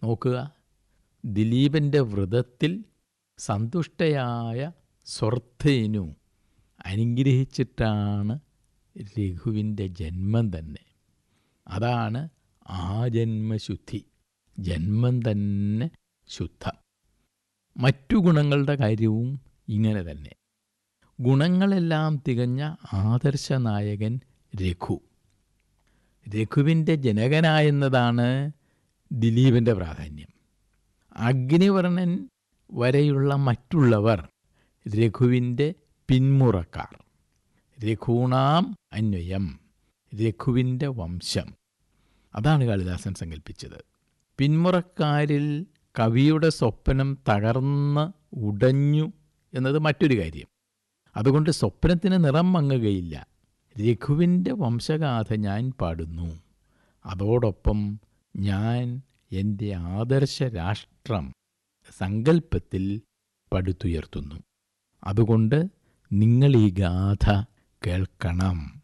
നോക്കുക ദിലീപൻ്റെ വ്രതത്തിൽ സന്തുഷ്ടയായ സ്വർദ്ധേനു അനുഗ്രഹിച്ചിട്ടാണ് രഘുവിൻ്റെ ജന്മം തന്നെ അതാണ് ആജന്മശുദ്ധി ജന്മം തന്നെ ശുദ്ധം മറ്റു ഗുണങ്ങളുടെ കാര്യവും ഇങ്ങനെ തന്നെ ഗുണങ്ങളെല്ലാം തികഞ്ഞ ആദർശനായകൻ രഘു രഘുവിൻ്റെ ജനകനായെന്നതാണ് ദിലീപിൻ്റെ പ്രാധാന്യം അഗ്നിവർണ്ണൻ വരെയുള്ള മറ്റുള്ളവർ രഘുവിൻ്റെ പിന്മുറക്കാർ രഘൂണാം അന്വയം രഘുവിൻ്റെ വംശം അതാണ് കാളിദാസൻ സങ്കല്പിച്ചത് പിന്മുറക്കാരിൽ കവിയുടെ സ്വപ്നം തകർന്ന് ഉടഞ്ഞു എന്നത് മറ്റൊരു കാര്യം അതുകൊണ്ട് സ്വപ്നത്തിന് നിറം മങ്ങുകയില്ല രഘുവിൻ്റെ വംശഗാഥ ഞാൻ പാടുന്നു അതോടൊപ്പം ഞാൻ എൻ്റെ ആദർശ രാഷ്ട്രം സങ്കല്പത്തിൽ പടുത്തുയർത്തുന്നു അതുകൊണ്ട് നിങ്ങൾ ഈ ഗാഥ കേൾക്കണം